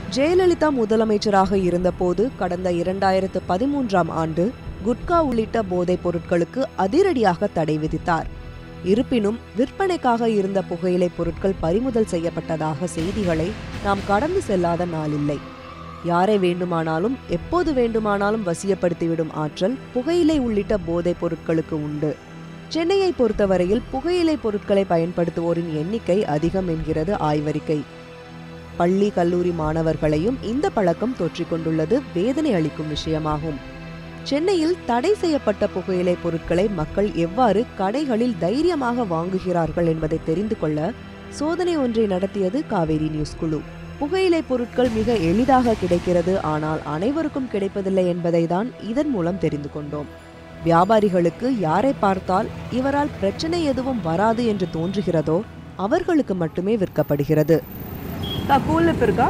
ஜெயலலிதா முதலமைச்சராக இருந்தபோது கடந்த இரண்டாயிரத்து பதிமூன்றாம் ஆண்டு குட்கா உள்ளிட்ட போதைப் பொருட்களுக்கு அதிரடியாக தடை விதித்தார் இருப்பினும் விற்பனைக்காக இருந்த புகையிலை பொருட்கள் பறிமுதல் செய்யப்பட்டதாக செய்திகளை நாம் கடந்து செல்லாத நாளில்லை யாரை வேண்டுமானாலும் எப்போது வேண்டுமானாலும் வசியப்படுத்திவிடும் ஆற்றல் புகையிலை உள்ளிட்ட போதைப் பொருட்களுக்கு உண்டு சென்னையை பொறுத்தவரையில் புகையிலை பொருட்களை பயன்படுத்துவோரின் எண்ணிக்கை அதிகம் என்கிறது ஆய்வறிக்கை பள்ளி கல்லூரி மாணவர்களையும் இந்த பழக்கம் தொற்றிக்கொண்டுள்ளது வேதனை அளிக்கும் விஷயமாகும் சென்னையில் தடை செய்யப்பட்ட புகையிலை பொருட்களை மக்கள் எவ்வாறு கடைகளில் தைரியமாக வாங்குகிறார்கள் என்பதை தெரிந்து கொள்ள சோதனை ஒன்றை நடத்தியது காவேரி நியூஸ் குழு புகையிலை பொருட்கள் மிக எளிதாக கிடைக்கிறது ஆனால் அனைவருக்கும் கிடைப்பதில்லை என்பதை தான் இதன் மூலம் தெரிந்து கொண்டோம் வியாபாரிகளுக்கு யாரை பார்த்தால் இவரால் பிரச்சனை எதுவும் வராது என்று தோன்றுகிறதோ அவர்களுக்கு மட்டுமே விற்கப்படுகிறது கூலிப் இருக்கா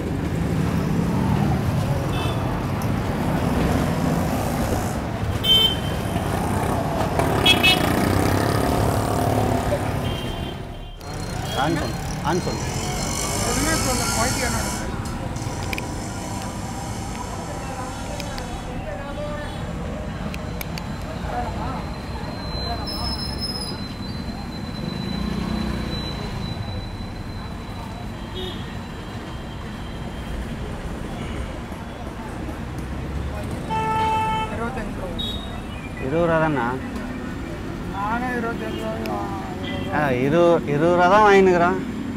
ஆன் பண்ணு ஆன் பண்ணு இருபது ரூபா தானா நானும் இருபத்தஞ்சு ரூபாய் ஆ இரு இருபது ரூபா தான் வாங்கினுக்குறான்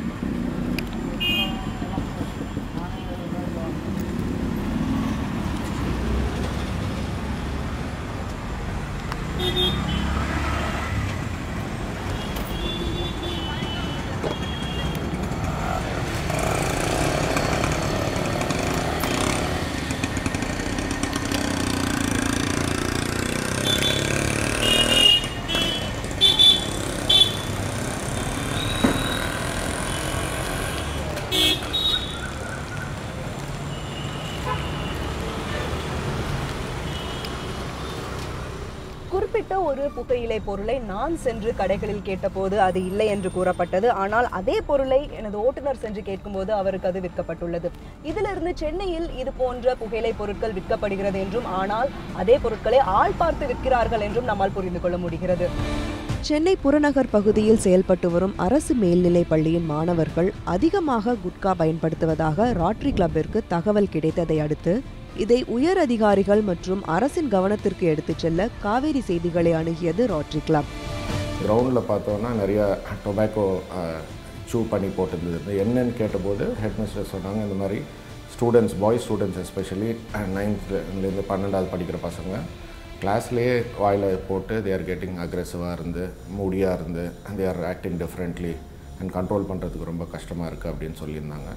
குறிப்பிட்ட ஒரு புகையிலை பொருளை நான் சென்று கடைகளில் கேட்டபோது அது இல்லை என்று கூறப்பட்டது ஆனால் அதே பொருளை எனது ஓட்டுநர் சென்று கேட்கும்போது அவருக்கு அது விற்கப்பட்டுள்ளது இதிலிருந்து சென்னையில் இது போன்ற புகையிலை பொருட்கள் விற்கப்படுகிறது என்றும் ஆனால் அதே பொருட்களை ஆள் பார்த்து விற்கிறார்கள் என்றும் நம்மால் புரிந்து கொள்ள முடிகிறது சென்னை புறநகர் பகுதியில் செயல்பட்டு வரும் அரசு மேல்நிலைப் பள்ளியின் மாணவர்கள் அதிகமாக குட்கா பயன்படுத்துவதாக ராட்ரி கிளப்பிற்கு தகவல் கிடைத்ததை அடுத்து இதை உயர் அதிகாரிகள் மற்றும் அரசின் கவனத்திற்கு எடுத்துச் செல்ல காவேரி செய்திகளை அணுகியது ராட்ரி கிளப் கிரவுண்டில் பார்த்தோன்னா நிறைய டொபேக்கோ சூ பண்ணி போட்டுருந்தது என்னன்னு கேட்டபோது ஹெட் மிஸ்டர் சொன்னாங்க இந்த மாதிரி ஸ்டூடெண்ட்ஸ் பாய்ஸ் ஸ்டூடெண்ட்ஸ் எஸ்பெஷலி நைன்த்லேருந்து பன்னெண்டாவது படிக்கிற பசங்க கிளாஸ்லேயே வாயில் போட்டு தே ஆர் கெட்டிங் அக்ரெசிவாக இருந்து மூடியாக இருந்து they are acting differently and control பண்ணுறதுக்கு ரொம்ப கஷ்டமாக இருக்குது அப்படின்னு சொல்லியிருந்தாங்க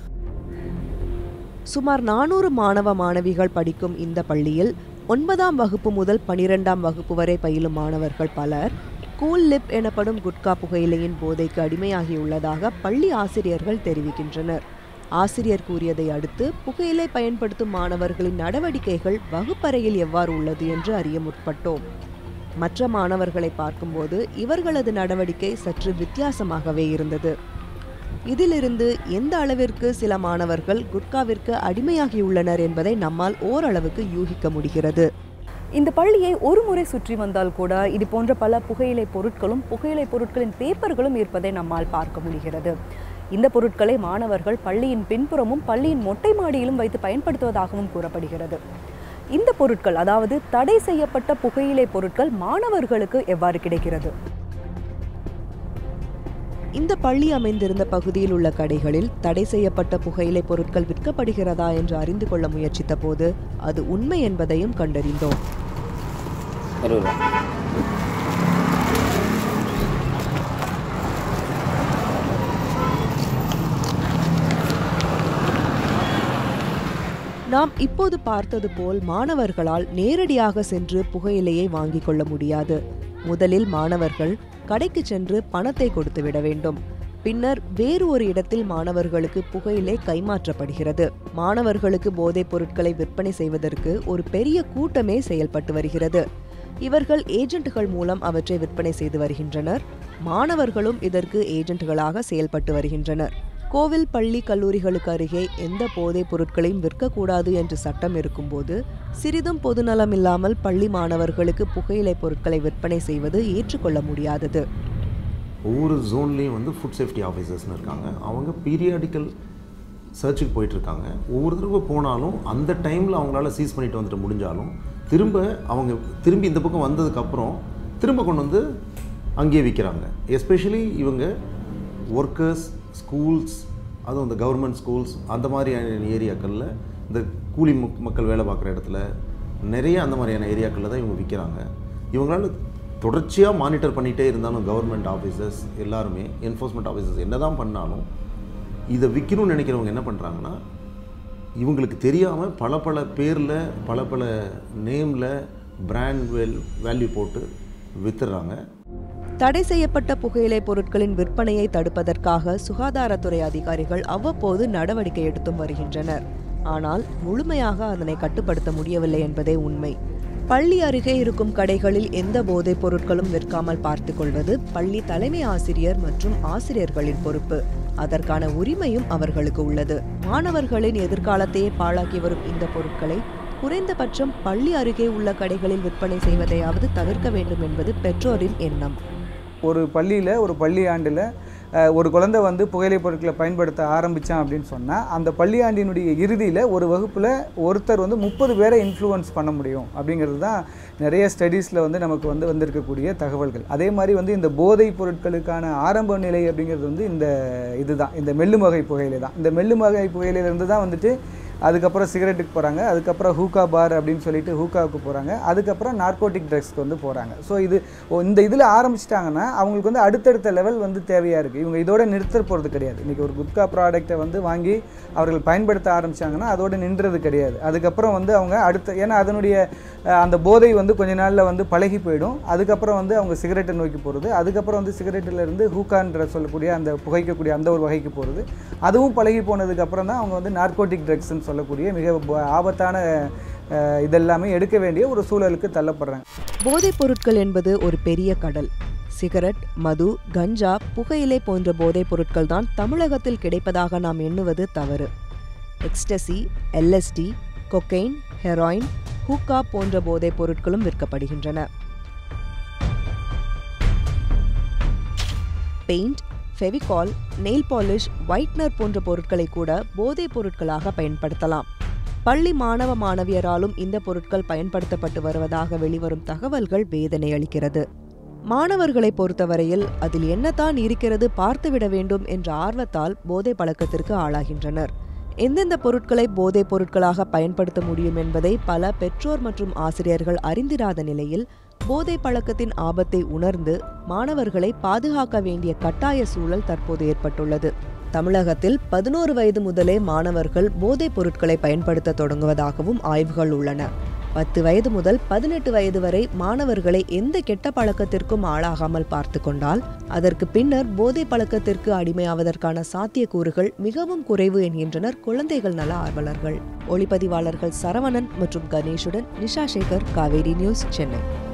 சுமார் நானூறு மாணவ மாணவிகள் படிக்கும் இந்த பள்ளியில் ஒன்பதாம் வகுப்பு முதல் பனிரெண்டாம் வகுப்பு வரை பயிலும் மாணவர்கள் பலர் கூல் லிப் எனப்படும் குட்கா புகையிலையின் போதைக்கு அடிமையாகியுள்ளதாக பள்ளி ஆசிரியர்கள் தெரிவிக்கின்றனர் ஆசிரியர் கூறியதை அடுத்து புகையிலை பயன்படுத்தும் மாணவர்களின் நடவடிக்கைகள் வகுப்பறையில் எவ்வாறு உள்ளது என்று அறிய முற்பட்டோம் மற்ற மாணவர்களை பார்க்கும்போது இவர்களது நடவடிக்கை சற்று வித்தியாசமாகவே இருந்தது இதிலிருந்து எந்த அளவிற்கு சில மாணவர்கள் குட்காவிற்கு அடிமையாகியுள்ளனர் என்பதை நம்மால் ஓரளவுக்கு யூகிக்க முடிகிறது இந்த பள்ளியை ஒரு முறை சுற்றி வந்தால் கூட இது போன்ற பல புகையிலை பொருட்களும் புகையிலை பொருட்களின் பேப்பர்களும் இருப்பதை நம்மால் பார்க்க முடிகிறது இந்த பொருட்களை மாணவர்கள் பள்ளியின் பின்புறமும் பள்ளியின் மொட்டை மாடியிலும் வைத்து பயன்படுத்துவதாகவும் கூறப்படுகிறது இந்த பொருட்கள் அதாவது தடை செய்யப்பட்ட புகையிலை பொருட்கள் மாணவர்களுக்கு எவ்வாறு கிடைக்கிறது இந்த பள்ளி அமைந்திருந்த பகுதியில் உள்ள கடைகளில் தடை செய்யப்பட்ட புகையிலை பொருட்கள் விற்கப்படுகிறதா என்று அறிந்து கொள்ள முயற்சித்த போது அது உண்மை என்பதையும் கண்டறிந்தோம் இருபது ரூபா நாம் இப்போது பார்த்தது போல் மாணவர்களால் நேரடியாக சென்று புகையிலையை வாங்கிக் கொள்ள முடியாது முதலில் மாணவர்கள் கடைக்கு சென்று பணத்தை கொடுத்து விட வேண்டும் பின்னர் வேறு ஒரு இடத்தில் மாணவர்களுக்கு புகையிலை கைமாற்றப்படுகிறது மாணவர்களுக்கு போதைப் பொருட்களை விற்பனை செய்வதற்கு ஒரு பெரிய கூட்டமே செயல்பட்டு வருகிறது இவர்கள் ஏஜென்ட்டுகள் மூலம் அவற்றை விற்பனை செய்து வருகின்றனர் மாணவர்களும் இதற்கு ஏஜென்ட்டுகளாக செயல்பட்டு வருகின்றனர் கோவில் பள்ளி கல்லூரிகளுக்கு அருகே எந்த போதைப் பொருட்களையும் விற்கக்கூடாது என்று சட்டம் இருக்கும்போது சிறிதும் பொதுநலம் இல்லாமல் பள்ளி மாணவர்களுக்கு புகையிலைப் பொருட்களை விற்பனை செய்வது ஏற்றுக்கொள்ள முடியாதது ஒவ்வொரு ஜோன்லேயும் வந்து ஃபுட் சேஃப்டி ஆஃபீஸர்ஸ்னு இருக்காங்க அவங்க பீரியாடிக்கல் சர்ச்சுக்கு போயிட்டுருக்காங்க ஒவ்வொரு தடவை போனாலும் அந்த டைமில் அவங்களால சீஸ் பண்ணிட்டு வந்துட்டு முடிஞ்சாலும் திரும்ப அவங்க திரும்பி இந்த பக்கம் வந்ததுக்கப்புறம் திரும்ப கொண்டு வந்து அங்கேயே விற்கிறாங்க எஸ்பெஷலி இவங்க ஒர்க்கர்ஸ் ஸ்கூல்ஸ் அதுவும் இந்த கவர்மெண்ட் ஸ்கூல்ஸ் அந்த மாதிரியான ஏரியாக்களில் இந்த கூலி மக்- மக்கள் வேலை பார்க்குற இடத்துல நிறைய அந்த மாதிரியான ஏரியாக்களில் தான் இவங்க விற்கிறாங்க இவங்களால தொடர்ச்சியாக மானிட்டர் பண்ணிகிட்டே இருந்தாலும் கவர்மெண்ட் ஆஃபீஸர்ஸ் எல்லாருமே என்ஃபோர்ஸ்மெண்ட் ஆஃபீஸர்ஸ் என்ன தான் பண்ணாலும் இதை விற்கணும்னு நினைக்கிறவங்க என்ன பண்ணுறாங்கன்னா இவங்களுக்கு தெரியாமல் பல பல பேரில் பல பல நேமில் பிராண்ட் வெல் வேல்யூ போட்டு வித்துடுறாங்க தடை செய்யப்பட்ட புகையிலைப் பொருட்களின் விற்பனையை தடுப்பதற்காக சுகாதாரத்துறை அதிகாரிகள் அவ்வப்போது நடவடிக்கை எடுத்தும் வருகின்றனர் ஆனால் முழுமையாக அதனை கட்டுப்படுத்த முடியவில்லை என்பதே உண்மை பள்ளி அருகே இருக்கும் கடைகளில் எந்த போதைப் பொருட்களும் விற்காமல் பார்த்துக் கொள்வது பள்ளி தலைமை ஆசிரியர் மற்றும் ஆசிரியர்களின் பொறுப்பு அதற்கான உரிமையும் அவர்களுக்கு உள்ளது மாணவர்களின் எதிர்காலத்தையே பாழாக்கி வரும் இந்த பொருட்களை குறைந்தபட்சம் பள்ளி அருகே உள்ள கடைகளில் விற்பனை செய்வதையாவது தவிர்க்க வேண்டும் என்பது பெற்றோரின் எண்ணம் ஒரு பள்ளியில் ஒரு பள்ளி ஆண்டில் ஒரு குழந்தை வந்து புகையிலைப் பொருட்களை பயன்படுத்த ஆரம்பித்தான் அப்படின்னு சொன்னால் அந்த பள்ளியாண்டினுடைய இறுதியில் ஒரு வகுப்பில் ஒருத்தர் வந்து முப்பது பேரை இன்ஃப்ளூயன்ஸ் பண்ண முடியும் அப்படிங்கிறது தான் நிறைய ஸ்டடீஸில் வந்து நமக்கு வந்து வந்திருக்கக்கூடிய தகவல்கள் அதே மாதிரி வந்து இந்த போதைப் பொருட்களுக்கான ஆரம்ப நிலை அப்படிங்கிறது வந்து இந்த இதுதான் இந்த மெல்லும் வகை புகையிலை தான் இந்த மெல்லும் வகை புகையிலையிலேருந்து தான் வந்துட்டு அதுக்கப்புறம் சிகரெட்டுக்கு போகிறாங்க அதுக்கப்புறம் ஹூக்கா பார் அப்படின்னு சொல்லிட்டு ஹூக்காவுக்கு போகிறாங்க அதுக்கப்புறம் நார்கோட்டிக் ட்ரக்ஸ்க்கு வந்து போகிறாங்க ஸோ இது ஓ, இந்த இதில் ஆரம்பிச்சிட்டாங்கன்னா அவங்களுக்கு வந்து அடுத்தடுத்த லெவல் வந்து தேவையாக இருக்குது இவங்க இதோட நிறுத்த போகிறது கிடையாது இன்றைக்கி ஒரு குட்கா ப்ராடக்ட்டை வந்து வாங்கி அவர்கள் பயன்படுத்த ஆரம்பிச்சாங்கன்னா அதோட நின்றது கிடையாது அதுக்கப்புறம் வந்து அவங்க அடுத்த ஏன்னா அதனுடைய அஹ், அந்த போதை வந்து கொஞ்ச நாளில் வந்து பழகி போயிடும் அதுக்கப்புறம் வந்து அவங்க சிகரெட்டை நோக்கி போகிறது அதுக்கப்புறம் வந்து சிகரெட்டில் இருந்து ஹூக்கான்ற சொல்லக்கூடிய அந்த புகைக்கக்கூடிய அந்த ஒரு வகைக்கு போகிறது அதுவும் பழகி போனதுக்கப்புறம் தான் அவங்க வந்து நார்கோட்டிக் ட்ரக்ஸ்ன்னு சொல்லக்கூடிய மிக ப- ஆபத்தான அஹ், இதெல்லாமே எடுக்க வேண்டிய ஒரு சூழலுக்கு தள்ளப்படுறாங்க போதைப் பொருட்கள் என்பது ஒரு பெரிய கடல் சிகரெட் மது கஞ்சா புகையிலை போன்ற போதைப் பொருட்கள் தான் தமிழகத்தில் கிடைப்பதாக நாம் எண்ணுவது தவறு ecstasy LSD cocaine heroin hookah போன்ற போதைப் பொருட்களும் விற்கப்படுகின்றன paint Fevicol nail polish whitener போன்ற பொருட்களை கூட போதைப் பொருட்களாக பயன்படுத்தலாம் பள்ளி மாணவ மாணவியராலும் இந்த பொருட்கள் பயன்படுத்தப்பட்டு வருவதாக வெளிவரும் தகவல்கள் வேதனை அளிக்கிறது மாணவர்களை பொறுத்தவரையில் அதில் என்னதான் இருக்கிறது பார்த்துவிட வேண்டும் என்ற ஆர்வத்தால் போதை பழக்கத்திற்கு ஆளாகின்றனர் எந்தெந்த பொருட்களை போதைப் பொருட்களாக பயன்படுத்த முடியும் என்பதை பல பெற்றோர் மற்றும் ஆசிரியர்கள் அறிந்திராத நிலையில் போதை பழக்கத்தின் ஆபத்தை உணர்ந்து மாணவர்களை பாதுகாக்க வேண்டிய கட்டாய சூழல் தற்போது ஏற்பட்டுள்ளது தமிழகத்தில் பதினோரு வயது முதலே மாணவர்கள் போதைப் பொருட்களை பயன்படுத்த தொடங்குவதாகவும் ஆய்வுகள் உள்ளன பத்து வயது முதல் பதினெட்டு வயது வரை மாணவர்களை எந்த கெட்ட பழக்கத்திற்கும் ஆளாகாமல் பார்த்து கொண்டால் அதற்கு பின்னர் போதை பழக்கத்திற்கு அடிமையாவதற்கான சாத்தியக்கூறுகள் மிகவும் குறைவு என்கின்றனர் குழந்தைகள் நல ஆர்வலர்கள் ஒளிப்பதிவாளர்கள் சரவணன் மற்றும் கணேஷுடன் நிஷா சேகர் காவேரி நியூஸ் சென்னை